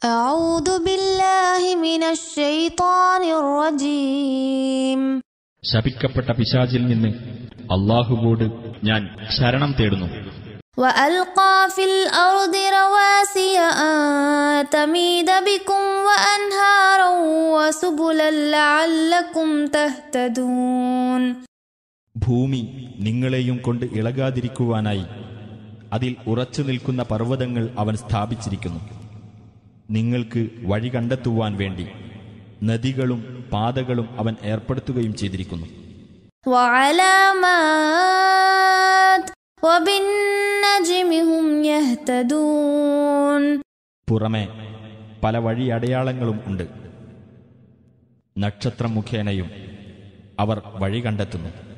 أعوذ بالله من الشيطان الرجيم ശപിക്കപ്പെട്ട പിശാചിൽ നിന്ന് അള്ളാഹുവോട് ഞാൻ ശരണം തേടുന്നു وألقى في الأرض رواسي أن تميد بكم وأنهارا وسبلا لعلكم تهتدون ഭൂമി നിങ്ങളെയും കൊണ്ട് ഇളകാതിരിക്കുവാനായി അതിൽ ഉറച്ചു നിൽക്കുന്ന പർവ്വതങ്ങൾ അവൻ സ്ഥാപിച്ചിരിക്കുന്നു നിങ്ങൾക്ക് വഴി കണ്ടെത്തുവാൻ വേണ്ടി നദികളും പാതകളും അവൻ ഏർപ്പെടുത്തുകയും ചെയ്തിരിക്കുന്നു وعلامات وبالنجم هم يهتدون പുറമെ പല വഴിയടയാളങ്ങളും ഉണ്ട് നക്ഷത്രം മുഖേനയും അവർ വഴി കണ്ടെത്തുന്നു